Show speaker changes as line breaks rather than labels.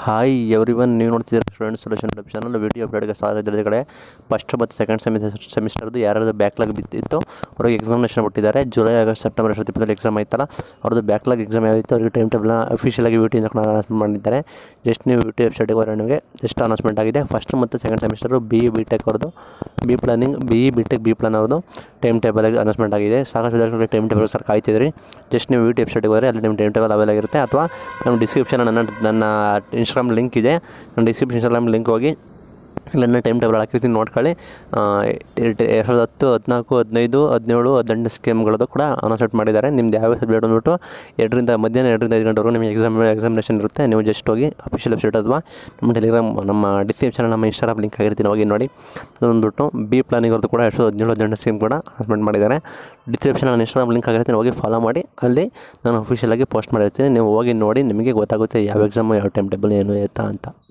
hi everyone ನೀವು ನೋಡ್ತಿದ್ದೀರ student solution YouTube channel video ಅಪ್ಡೇಟ್ಗೆ ಸ್ವಾಗತ ಕಡೆ ಫಸ್ಟ್ ಮತ್ತು ಸೆಕೆಂಡ್ ಸೆಮಿಸ್ಟರ್ ಸೆಮಿಸ್ಟರ್ದು ಯಾರ್ಯಾರು ಬ್ಯಾಕ್ಲಾಗ್ ಬಿದ್ದಿತ್ತು ಅವ್ರಿಗೆ ಎಕ್ಸಾಮಿನೇಷನ್ ಬಿಟ್ಟಿದ್ದಾರೆ ಜುಲೈ ಆಗಸ್ಟ್ ಸೆಪ್ಟೆಂಬರ್ ಅಷ್ಟೊತ್ತಿಪ್ಪತ್ತಲ್ಲಿ ಎಕ್ಸಾಮ್ ಆಯ್ತಲ್ಲ ಅವ್ರದ್ದು ಬ್ಯಾಕ್ಲಾಗ್ ಎಕ್ಸಾಮ್ ಯಾವಿತ್ತು ಅವ್ರಿಗೆ ಟೈಮ್ ಟೇಬಲ್ನ ಅಫಿಷಿಯಲಾಗಿ ವಿ ಟಿ ಅನೌನ್ಸ್ಮೆಂಟ್ ಮಾಡಿದ್ದಾರೆ ಜಸ್ಟ್ ನೀವು ವಿ ಟಿ ವೆಬ್ಸೈಟಿಗೆ ಹೋದರೆ ನಿಮಗೆ ಜಸ್ಟ್ ಅನೌನ್ಸ್ಮೆಂಟ್ ಆಗಿದೆ ಫಸ್ಟ್ ಮತ್ತು second semester B E B tech ಅವ್ರದ್ದು B planning B E B tech B plan ಅವ್ರದ್ದು ಟೈಮ್ ಟೇಬಲ್ ಅನೌನ್ಸ್ಮೆಂಟ್ ಆಗಿದೆ ಸಾಕಷ್ಟು ವಿದ್ಯಾರ್ಥಿಗಳಿಗೆ ಟೈಮ್ ಟೇಬಲ್ ಸರ್ ಕಾಯ್ತಿದ್ರಿ ಜಸ್ಟ್ ನೀವು ವಿ ಟಿ ವೆಬ್ಸೈಟ್ಗೆ ಹೋದರೆ ಅಲ್ಲಿ ನಿಮ್ಮ ಟೈಮ್ ಟೇಬಲ್ ಅವೈಲ್ ಆಗಿರುತ್ತೆ ಅಥವಾ ನಮ್ಮ ಡಿಸ್ಕ್ರಿಪ್ಷನ್ ನನ್ನ ನನ್ನ ಇನ್ಸ್ಟಾಗ್ರಾಮ್ ಲಿಂಕ್ ಇದೆ ನನ್ನ ಡಿಸ್ಕ್ರಿಪ್ಷನ್ ಇನ್ಸ್ಟಾಗ್ರಾಮ್ ಲಿಂಕ್ ಹೋಗಿ ಇಲ್ಲೆಲ್ಲ ಟೈಮ್ ಟೇಬಲ್ ಹಾಕಿರ್ತೀನಿ ನೋಡ್ಕೊಳ್ಳಿ ಆ, ಎರಡು ಸಾವಿರದ ಹತ್ತು ಹದಿನಾಲ್ಕು ಹದಿನೈದು ಹದಿನೇಳು ಹದಿನೆಂಟು ಸ್ಕೀಮ್ಗಳದ್ದು ಕೂಡ ಅನೌನ್ಸ್ಮೆಂಟ್ ಮಾಡಿದ್ದಾರೆ ನಿಮ್ದು ಯಾವ ಸಬ್ಜೆಕ್ಟ್ ಅಂದ್ಬಿಟ್ಟು ಎರಡರಿಂದ ಮಧ್ಯಾಹ್ನ ಎರಡರಿಂದ ಐದು ಗಂಟೆವರೆಗೂ ನಿಮಗೆ ಎಕ್ಸಾಮ್ ಎಕ್ಸಾಮಿನೇಷನ್ ಇರುತ್ತೆ ನೀವು ಜಸ್ಟ್ ಹೋಗಿ ಅಫಿಷಿಯಲ್ ವೆಬ್ಸೈಟ್ ಅಥವಾ ನಮ್ಮ ಟೆಲಿಗ್ರಾಮ್ ನಮ್ಮ ಡಿಸ್ಕ್ರಿಪ್ಷನ್ ನಮ್ಮ ಇನ್ಸ್ಟಾಗ್ರಾಮ್ ಲಿಂಕ್ ಆಗಿರ್ತೀನಿ ಹೋಗಿ ನೋಡಿ ಅದೊಂದ್ಬಿಟ್ಟು ಬಿ ಪ್ಲಾನಿಂಗ್ ಅವ್ರದ್ದು ಕೂಡ ಎರಡು ಸಾವಿರದ ಹದಿನೇಳು ಹದಿನೆಂಟು ಸ್ಕೀಮ್ ಕೂಡ ಅನೌನ್ಸ್ಮೆಂಟ್ ಮಾಡಿದ್ದಾರೆ ಡಿಸ್ಕ್ರಿಪ್ಷನ್ ನನ್ನ ಇನ್ಸ್ಟಾಗ್ರಾಮ್ ಲಿಂಕ್ ಆಗಿರ್ತೀನಿ ಹೋಗಿ ಫಾಲೋ ಮಾಡಿ ಅಲ್ಲಿ ನಾನು ಅಫಿಷಿಯಲಾಗಿ ಪೋಸ್ಟ್ ಮಾಡಿರ್ತೀನಿ ನೀವು ಹೋಗಿ ನೋಡಿ ನಿಮಗೆ ಗೊತ್ತಾಗುತ್ತೆ ಯಾವ ಎಕ್ಸಾಮು ಯಾವ ಟೈಮ್ ಟೇಬಲ್ ಏನು ಎತ್ತ ಅಂತ